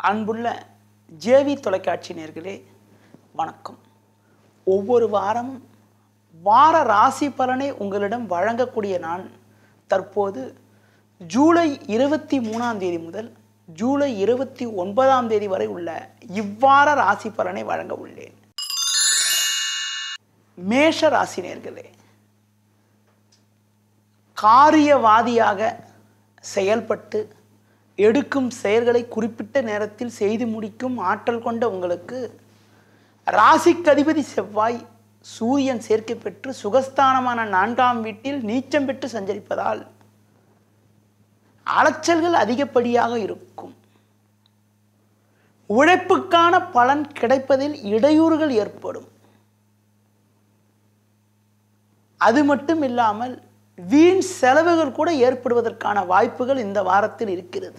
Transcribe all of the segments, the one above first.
அன்புள்ள ஜேவி தொலைக்காட்சி நேர்களே வணக்கம் ஒவ்வொரு வாரமும் வார ராசி பலனை உங்களிடம் வழங்கக்கூடிய நான் தற்போது ஜூலை இருபத்தி மூணாம் தேதி முதல் ஜூலை இருபத்தி ஒன்பதாம் தேதி வரை உள்ள இவ்வார ராசி பலனை வழங்க உள்ளேன் மேஷ ராசி நேர்களே காரியவாதியாக செயல்பட்டு எடுக்கும் செயல்களை குறிப்பிட்ட நேரத்தில் செய்து முடிக்கும் ஆற்றல் கொண்ட உங்களுக்கு ராசிக்கு அதிபதி செவ்வாய் சூரியன் சேர்க்கை பெற்று சுகஸ்தானமான நான்காம் வீட்டில் நீச்சம் பெற்று சஞ்சரிப்பதால் அலைச்சல்கள் அதிகப்படியாக இருக்கும் உழைப்புக்கான பலன் கிடைப்பதில் இடையூறுகள் ஏற்படும் அது மட்டும் இல்லாமல் வீண் செலவுகள் கூட ஏற்படுவதற்கான வாய்ப்புகள் இந்த வாரத்தில் இருக்கிறது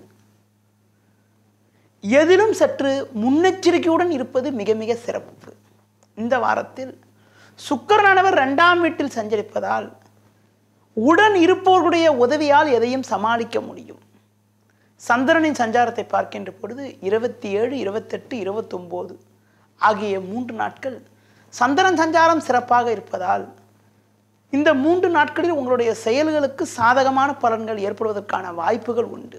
எதிலும் சற்று முன்னெச்சரிக்கையுடன் இருப்பது மிக மிக சிறப்பு இந்த வாரத்தில் சுக்கரனானவர் இரண்டாம் வீட்டில் சஞ்சரிப்பதால் உடன் இருப்பவர்களுடைய உதவியால் எதையும் சமாளிக்க முடியும் சந்திரனின் சஞ்சாரத்தை பார்க்கின்ற பொழுது இருபத்தி ஏழு இருபத்தெட்டு இருபத்தொம்போது ஆகிய மூன்று நாட்கள் சந்திரன் சஞ்சாரம் சிறப்பாக இருப்பதால் இந்த மூன்று நாட்களில் உங்களுடைய செயல்களுக்கு சாதகமான பலன்கள் ஏற்படுவதற்கான வாய்ப்புகள் உண்டு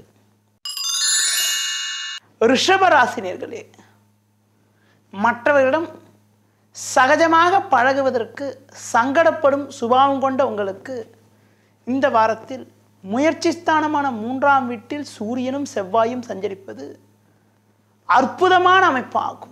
ரிஷபராசினியர்களே மற்றவர்களிடம் சகஜமாக பழகுவதற்கு சங்கடப்படும் சுபாவம் கொண்ட உங்களுக்கு இந்த வாரத்தில் முயற்சி ஸ்தானமான மூன்றாம் வீட்டில் சூரியனும் செவ்வாயும் சஞ்சரிப்பது அற்புதமான அமைப்பாகும்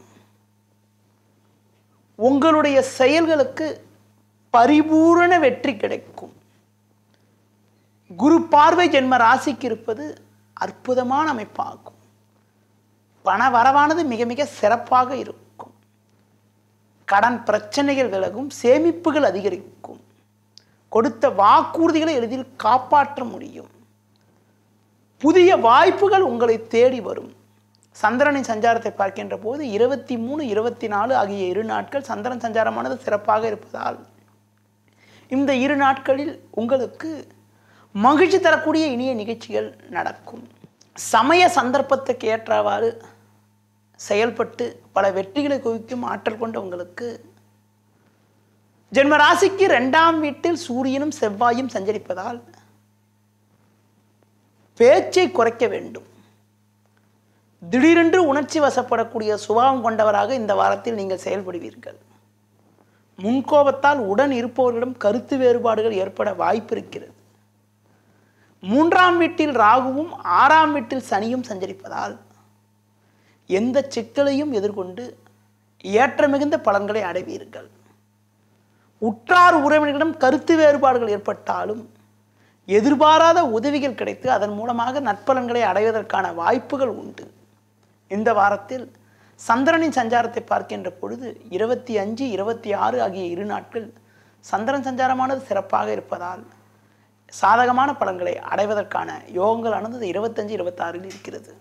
உங்களுடைய செயல்களுக்கு பரிபூரண வெற்றி கிடைக்கும் குரு பார்வை ஜென்ம ராசிக்கு இருப்பது அற்புதமான அமைப்பாகும் பண வரவானது மிக மிக சிறப்பாக இருக்கும் கடன் பிரச்சனைகள் விலகும் சேமிப்புகள் அதிகரிக்கும் கொடுத்த வாக்குறுதிகளை எளிதில் காப்பாற்ற முடியும் புதிய வாய்ப்புகள் உங்களை தேடி வரும் சந்திரனின் சஞ்சாரத்தை பார்க்கின்ற போது இருபத்தி மூணு இருபத்தி நாலு ஆகிய இரு நாட்கள் சந்திரன் சஞ்சாரமானது சிறப்பாக இருப்பதால் இந்த இரு நாட்களில் உங்களுக்கு மகிழ்ச்சி தரக்கூடிய இனிய நிகழ்ச்சிகள் நடக்கும் சமய சந்தர்ப்பத்துக்கு ஏற்றவாறு செயல்பட்டு பல வெற்றிகளை குவிக்கும் ஆற்றல் கொண்ட உங்களுக்கு ஜென்ம ராசிக்கு இரண்டாம் வீட்டில் சூரியனும் செவ்வாயும் சஞ்சரிப்பதால் பேச்சை குறைக்க வேண்டும் திடீரென்று உணர்ச்சி வசப்படக்கூடிய சுபாவம் கொண்டவராக இந்த வாரத்தில் நீங்கள் செயல்படுவீர்கள் முன்கோபத்தால் உடன் இருப்பவர்களிடம் கருத்து வேறுபாடுகள் ஏற்பட வாய்ப்பு இருக்கிறது மூன்றாம் வீட்டில் ராகுவும் ஆறாம் வீட்டில் சனியும் சஞ்சரிப்பதால் எந்த சிக்கலையும் எதிர்கொண்டு ஏற்ற மிகுந்த பலன்களை அடைவீர்கள் உற்றார் உறவினர்களிடம் கருத்து வேறுபாடுகள் ஏற்பட்டாலும் எதிர்பாராத உதவிகள் கிடைத்து அதன் மூலமாக நற்பலன்களை அடைவதற்கான வாய்ப்புகள் உண்டு இந்த வாரத்தில் சந்திரனின் சஞ்சாரத்தை பார்க்கின்ற பொழுது இருபத்தி அஞ்சு இருபத்தி ஆறு ஆகிய இரு நாட்கள் சந்திரன் சஞ்சாரமானது சிறப்பாக இருப்பதால் சாதகமான பலன்களை அடைவதற்கான யோகங்களானது இருபத்தஞ்சு இருபத்தாறில் இருக்கிறது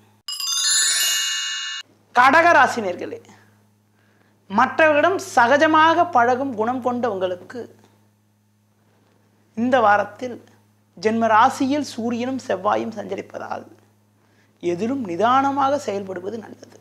கடகராசினியர்களே மற்றவர்களிடம் சகஜமாக பழகும் குணம் கொண்ட உங்களுக்கு இந்த வாரத்தில் ஜென்ம ராசியில் சூரியனும் செவ்வாயும் சஞ்சரிப்பதால் எதிலும் நிதானமாக செயல்படுவது நல்லது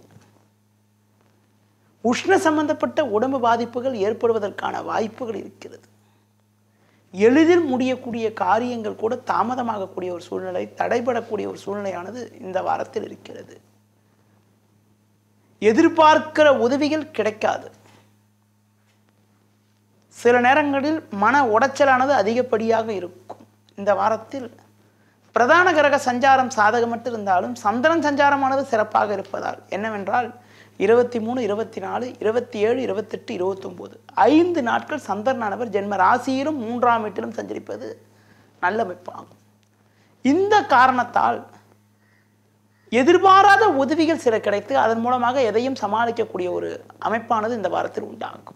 உஷ்ண சம்பந்தப்பட்ட உடம்பு பாதிப்புகள் ஏற்படுவதற்கான வாய்ப்புகள் இருக்கிறது எளிதில் முடியக்கூடிய காரியங்கள் கூட தாமதமாகக்கூடிய ஒரு சூழ்நிலை தடைபடக்கூடிய ஒரு சூழ்நிலையானது இந்த வாரத்தில் இருக்கிறது எதிர்பார்க்கிற உதவிகள் கிடைக்காது சில நேரங்களில் மன உடைச்சலானது அதிகப்படியாக இருக்கும் இந்த வாரத்தில் பிரதான கிரக சஞ்சாரம் சாதகமற்று இருந்தாலும் சந்திரன் சஞ்சாரமானது சிறப்பாக இருப்பதால் என்னவென்றால் இருபத்தி மூணு இருபத்தி நாலு இருபத்தி ஏழு இருபத்தெட்டு இருபத்தொம்போது ஐந்து நாட்கள் சந்திரனானவர் ஜென்ம ராசியிலும் மூன்றாம் வீட்டிலும் சஞ்சரிப்பது நல்ல அமைப்பாகும் இந்த காரணத்தால் எதிர்பாராத உதவிகள் சில கிடைத்து அதன் மூலமாக எதையும் சமாளிக்கக்கூடிய ஒரு அமைப்பானது இந்த வாரத்தில் உண்டாகும்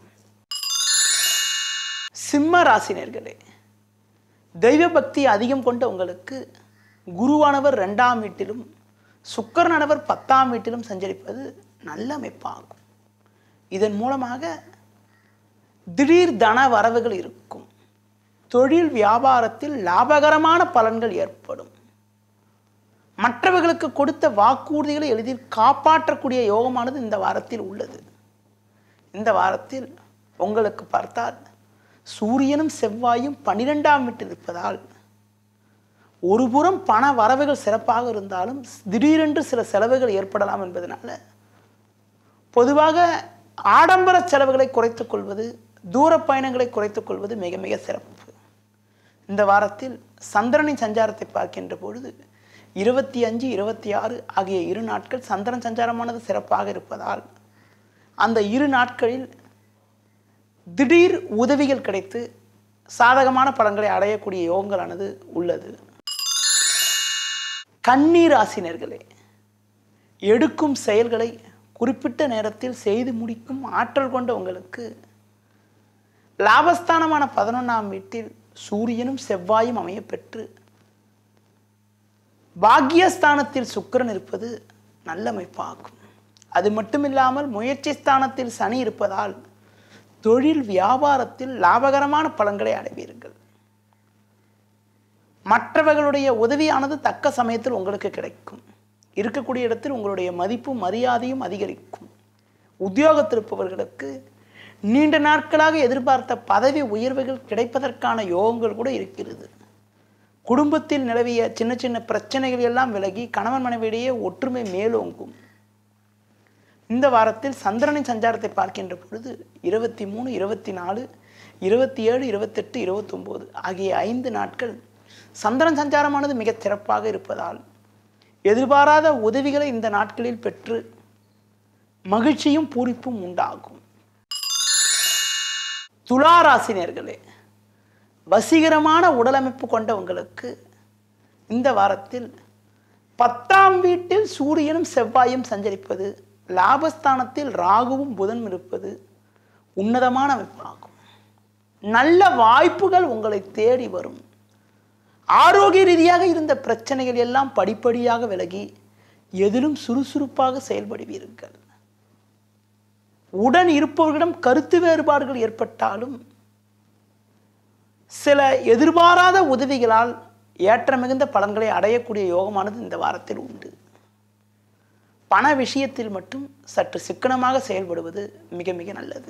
சிம்ம ராசினியர்களே தெய்வ பக்தி அதிகம் கொண்ட உங்களுக்கு குருவானவர் ரெண்டாம் வீட்டிலும் சுக்கரனானவர் பத்தாம் வீட்டிலும் சஞ்சரிப்பது நல்ல அமைப்பாகும் இதன் மூலமாக திடீர் தன வரவுகள் இருக்கும் தொழில் வியாபாரத்தில் லாபகரமான பலன்கள் ஏற்படும் மற்றவர்களுக்கு கொடுத்த வாக்குறுதிகளை எளிதில் காப்பாற்றக்கூடிய யோகமானது இந்த வாரத்தில் உள்ளது இந்த வாரத்தில் உங்களுக்கு பார்த்தால் சூரியனும் செவ்வாயும் பன்னிரெண்டாம் வீட்டில் இருப்பதால் ஒருபுறம் பண வரவுகள் சிறப்பாக இருந்தாலும் திடீரென்று சில செலவுகள் ஏற்படலாம் என்பதனால பொதுவாக ஆடம்பர செலவுகளை குறைத்துக் கொள்வது தூர பயணங்களை குறைத்துக் கொள்வது மிக மிக சிறப்பு இந்த வாரத்தில் சந்திரனின் சஞ்சாரத்தை பார்க்கின்ற பொழுது இருபத்தி அஞ்சு இருபத்தி ஆறு ஆகிய இரு நாட்கள் சந்திரன் சஞ்சாரமானது சிறப்பாக இருப்பதால் அந்த இரு நாட்களில் திடீர் உதவிகள் கிடைத்து சாதகமான பலன்களை அடையக்கூடிய யோகங்களானது உள்ளது கண்ணீர் ஆசினர்களே எடுக்கும் செயல்களை குறிப்பிட்ட நேரத்தில் செய்து முடிக்கும் ஆற்றல் கொண்ட உங்களுக்கு லாபஸ்தானமான பதினொன்றாம் வீட்டில் சூரியனும் செவ்வாயும் அமையப்பெற்று பாக்கியஸ்தானத்தில் சுக்கிரன் இருப்பது நல்ல அமைப்பாகும் அது மட்டுமில்லாமல் முயற்சி ஸ்தானத்தில் சனி இருப்பதால் தொழில் வியாபாரத்தில் லாபகரமான பலன்களை அடைவீர்கள் மற்றவர்களுடைய உதவியானது தக்க சமயத்தில் உங்களுக்கு கிடைக்கும் இருக்கக்கூடிய இடத்தில் உங்களுடைய மதிப்பும் மரியாதையும் அதிகரிக்கும் உத்தியோகத்தில் இருப்பவர்களுக்கு நீண்ட நாட்களாக எதிர்பார்த்த பதவி உயர்வுகள் கிடைப்பதற்கான யோகங்கள் கூட இருக்கிறது குடும்பத்தில் நிலவிய சின்ன சின்ன பிரச்சனைகள் எல்லாம் விலகி கணவன் மனைவியிடையே ஒற்றுமை மேலோங்கும் இந்த வாரத்தில் சந்திரனின் சஞ்சாரத்தை பார்க்கின்ற பொழுது இருபத்தி மூணு இருபத்தி நாலு இருபத்தி ஏழு இருபத்தெட்டு இருபத்தொம்போது ஆகிய ஐந்து நாட்கள் சந்திரன் சஞ்சாரமானது மிகச் சிறப்பாக இருப்பதால் எதிர்பாராத உதவிகளை இந்த நாட்களில் பெற்று மகிழ்ச்சியும் பூரிப்பும் உண்டாகும் துளாராசினியர்களே வசீகரமான உடலமைப்பு கொண்ட உங்களுக்கு இந்த வாரத்தில் பத்தாம் வீட்டில் சூரியனும் செவ்வாயும் சஞ்சரிப்பது லாபஸ்தானத்தில் ராகுவும் புதனும் இருப்பது உன்னதமான அமைப்பாகும் நல்ல வாய்ப்புகள் உங்களை தேடி வரும் ஆரோக்கிய ரீதியாக இருந்த பிரச்சனைகள் எல்லாம் படிப்படியாக விலகி எதிலும் சுறுசுறுப்பாக செயல்படுவீர்கள் உடன் இருப்பவர்களிடம் கருத்து வேறுபாடுகள் ஏற்பட்டாலும் சில எதிர்பாராத உதவிகளால் ஏற்ற மிகுந்த பலன்களை அடையக்கூடிய யோகமானது இந்த வாரத்தில் உண்டு பண விஷயத்தில் மட்டும் சற்று சிக்கனமாக செயல்படுவது மிக மிக நல்லது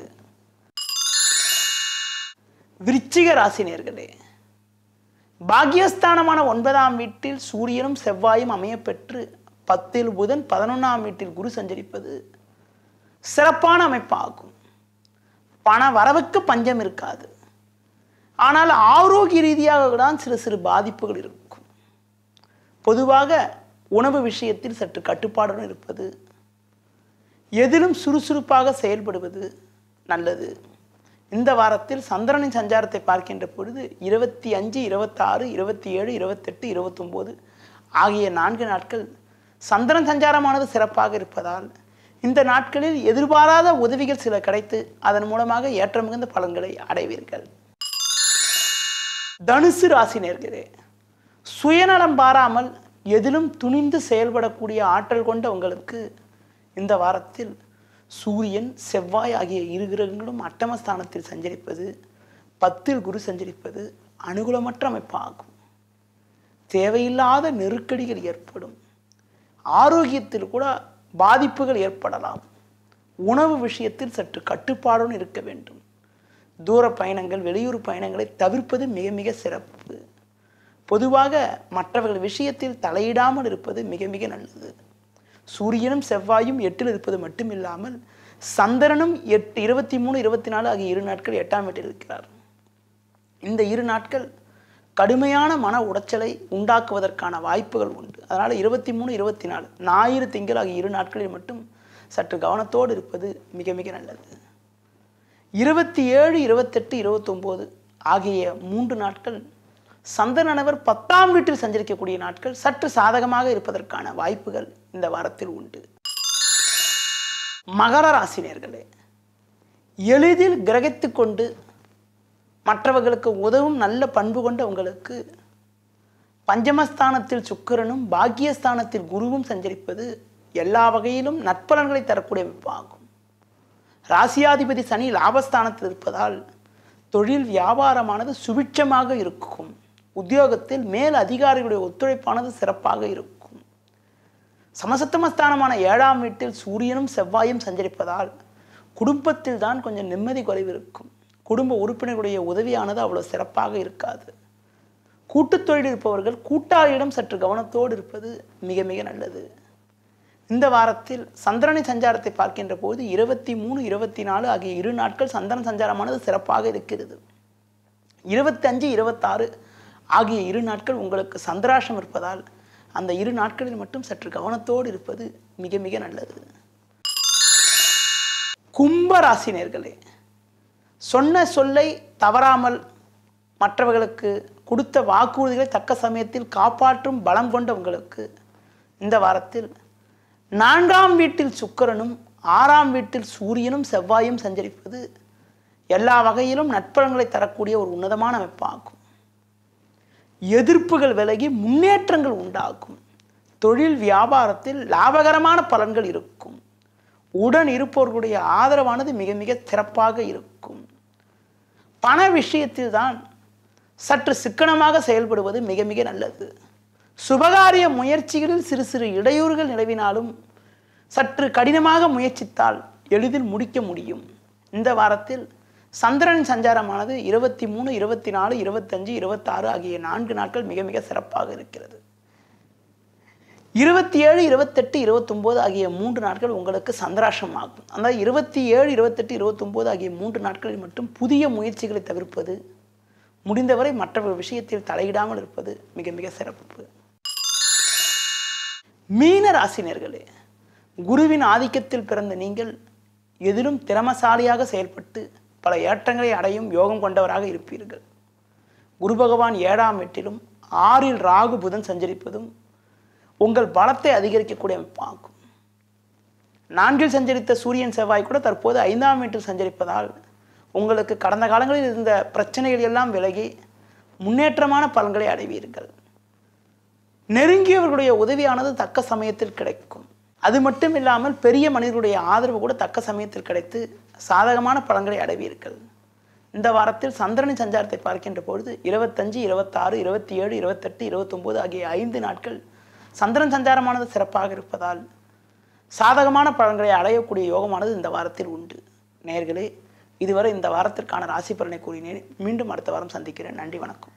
விருச்சிக ராசினியர்களே பாக்கியஸ்தானமான ஒன்பதாம் வீட்டில் சூரியனும் செவ்வாயும் அமையப்பெற்று பத்தில் புதன் பதினொன்றாம் வீட்டில் குரு சஞ்சரிப்பது சிறப்பான அமைப்பாகும் பண வரவுக்கு பஞ்சம் இருக்காது ஆனால் ஆரோக்கிய ரீதியாக தான் சிறு சிறு பாதிப்புகள் இருக்கும் பொதுவாக உணவு விஷயத்தில் சற்று கட்டுப்பாடுடன் இருப்பது எதிலும் சுறுசுறுப்பாக செயல்படுவது நல்லது இந்த வாரத்தில் சந்திரனின் சஞ்சாரத்தை பார்க்கின்ற பொழுது இருபத்தி அஞ்சு இருபத்தாறு இருபத்தி ஏழு இருபத்தெட்டு இருபத்தொம்போது ஆகிய நான்கு நாட்கள் சந்திரன் சஞ்சாரமானது சிறப்பாக இருப்பதால் இந்த நாட்களில் எதிர்பாராத உதவிகள் சில கிடைத்து அதன் மூலமாக ஏற்ற மிகுந்த பலன்களை அடைவீர்கள் தனுசு ராசி நேர்களே சுயநலம் பாராமல் எதிலும் துணிந்து செயல்படக்கூடிய ஆற்றல் கொண்ட உங்களுக்கு இந்த வாரத்தில் சூரியன் செவ்வாய் ஆகிய இரு கிரகங்களும் அட்டமஸ்தானத்தில் சஞ்சரிப்பது பத்தில் குரு சஞ்சரிப்பது அனுகூலமற்ற அமைப்பாகும் தேவையில்லாத நெருக்கடிகள் ஏற்படும் ஆரோக்கியத்தில் கூட பாதிப்புகள் ஏற்படலாம் உணவு விஷயத்தில் சற்று கட்டுப்பாடுடன் இருக்க வேண்டும் தூர பயணங்கள் வெளியூர் பயணங்களை தவிர்ப்பது மிக மிக சிறப்பு பொதுவாக மற்றவர்கள் விஷயத்தில் தலையிடாமல் இருப்பது மிக மிக நல்லது சூரியனும் செவ்வாயும் எட்டில் இருப்பது மட்டுமில்லாமல் சந்திரனும் எட்டு இருபத்தி மூணு இருபத்தி நாலு ஆகிய இரு நாட்கள் எட்டாம் வீட்டில் இருக்கிறார் இந்த இரு நாட்கள் கடுமையான மன உடைச்சலை உண்டாக்குவதற்கான வாய்ப்புகள் உண்டு அதனால் இருபத்தி மூணு இருபத்தி நாலு ஞாயிறு திங்கள் ஆகிய இரு நாட்களில் மட்டும் சற்று கவனத்தோடு இருப்பது மிக மிக நல்லது இருபத்தி ஏழு இருபத்தெட்டு இருபத்தொம்போது ஆகிய மூன்று நாட்கள் சந்திரனவர் பத்தாம் வீட்டில் சஞ்சரிக்கக்கூடிய நாட்கள் சற்று சாதகமாக இருப்பதற்கான வாய்ப்புகள் இந்த வாரத்தில் உண்டு மகர ராசினியர்களே எளிதில் கிரகித்து கொண்டு மற்றவர்களுக்கு உதவும் நல்ல பண்பு கொண்ட உங்களுக்கு பஞ்சமஸ்தானத்தில் சுக்கிரனும் பாக்கியஸ்தானத்தில் குருவும் சஞ்சரிப்பது எல்லா வகையிலும் நற்பலன்களை தரக்கூடிய அமைப்பாகும் ராசியாதிபதி சனி லாபஸ்தானத்தில் இருப்பதால் தொழில் வியாபாரமானது சுபிட்சமாக இருக்கும் உத்தியோகத்தில் மேல் அதிகாரிகளுடைய ஒத்துழைப்பானது சிறப்பாக இருக்கும் சமசத்தமஸ்தானமான ஏழாம் வீட்டில் சூரியனும் செவ்வாயும் சஞ்சரிப்பதால் குடும்பத்தில் தான் கொஞ்சம் நிம்மதி குறைவு இருக்கும் குடும்ப உறுப்பினர்களுடைய உதவியானது அவ்வளோ சிறப்பாக இருக்காது கூட்டுத் தொழில் இருப்பவர்கள் கூட்டாளியிடம் சற்று கவனத்தோடு இருப்பது மிக மிக நல்லது இந்த வாரத்தில் சந்திரனை சஞ்சாரத்தை பார்க்கின்ற போது இருபத்தி மூணு இருபத்தி நாலு ஆகிய இரு நாட்கள் சந்திரன் சஞ்சாரமானது சிறப்பாக இருக்கிறது இருபத்தஞ்சு இருபத்தாறு ஆகிய இரு நாட்கள் உங்களுக்கு சந்திராஷம் இருப்பதால் அந்த இரு நாட்களில் மட்டும் சற்று கவனத்தோடு இருப்பது மிக மிக நல்லது கும்ப ராசினியர்களே சொன்ன சொல்லை தவறாமல் மற்றவர்களுக்கு கொடுத்த வாக்குறுதிகளை தக்க சமயத்தில் காப்பாற்றும் பலம் கொண்ட உங்களுக்கு இந்த வாரத்தில் நான்காம் வீட்டில் சுக்கிரனும் ஆறாம் வீட்டில் சூரியனும் செவ்வாயும் சஞ்சரிப்பது எல்லா வகையிலும் நட்பலன்களை தரக்கூடிய ஒரு உன்னதமான அமைப்பாகும் எதிர்ப்புகள் விலகி முன்னேற்றங்கள் உண்டாகும் தொழில் வியாபாரத்தில் லாபகரமான பலன்கள் இருக்கும் உடன் இருப்பவர்களுடைய ஆதரவானது மிக மிக சிறப்பாக இருக்கும் பண விஷயத்தில் தான் சற்று சிக்கனமாக செயல்படுவது மிக மிக நல்லது சுபகாரிய முயற்சிகளில் சிறு சிறு இடையூறுகள் நிலவினாலும் சற்று கடினமாக முயற்சித்தால் எளிதில் முடிக்க முடியும் இந்த வாரத்தில் சந்திரன் சஞ்சாரமானது இருபத்தி மூணு இருபத்தி நாலு இருபத்தஞ்சு இருபத்தாறு ஆகிய நான்கு நாட்கள் மிக மிக சிறப்பாக இருக்கிறது இருபத்தி ஏழு இருபத்தெட்டு இருபத்தொம்போது ஆகிய மூன்று நாட்கள் உங்களுக்கு சந்திராஷம் ஆகும் அந்த இருபத்தி ஏழு இருபத்தெட்டு இருபத்தொம்போது ஆகிய மூன்று நாட்களில் மட்டும் புதிய முயற்சிகளை தவிர்ப்பது முடிந்தவரை மற்ற விஷயத்தில் தலையிடாமல் இருப்பது மிக மிக சிறப்பு மீன ராசினியர்களே குருவின் ஆதிக்கத்தில் பிறந்த நீங்கள் எதிலும் திறமசாலியாக செயல்பட்டு பல ஏற்றங்களை அடையும் யோகம் கொண்டவராக இருப்பீர்கள் குரு பகவான் ஏழாம் வீட்டிலும் ஆறில் ராகு புதன் சஞ்சரிப்பதும் உங்கள் பலத்தை அதிகரிக்கக்கூடிய அமைப்பாகும் நான்கில் சஞ்சரித்த சூரியன் செவ்வாய் கூட தற்போது ஐந்தாம் வீட்டில் சஞ்சரிப்பதால் உங்களுக்கு கடந்த காலங்களில் இருந்த பிரச்சனைகள் எல்லாம் விலகி முன்னேற்றமான பலன்களை அடைவீர்கள் நெருங்கியவர்களுடைய உதவியானது தக்க சமயத்தில் கிடைக்கும் அது மட்டும் இல்லாமல் பெரிய மனிதர்களுடைய ஆதரவு கூட தக்க சமயத்தில் கிடைத்து சாதகமான பலன்களை அடைவீர்கள் இந்த வாரத்தில் சந்திரனின் சஞ்சாரத்தை பார்க்கின்ற பொழுது இருபத்தஞ்சு இருபத்தாறு இருபத்தி ஏழு இருபத்தெட்டு இருபத்தொம்போது ஆகிய ஐந்து நாட்கள் சந்திரன் சஞ்சாரமானது சிறப்பாக இருப்பதால் சாதகமான பலன்களை அடையக்கூடிய யோகமானது இந்த வாரத்தில் உண்டு நேர்களே இதுவரை இந்த வாரத்திற்கான ராசி பலனை கூறினேன் மீண்டும் அடுத்த வாரம் சந்திக்கிறேன் நன்றி வணக்கம்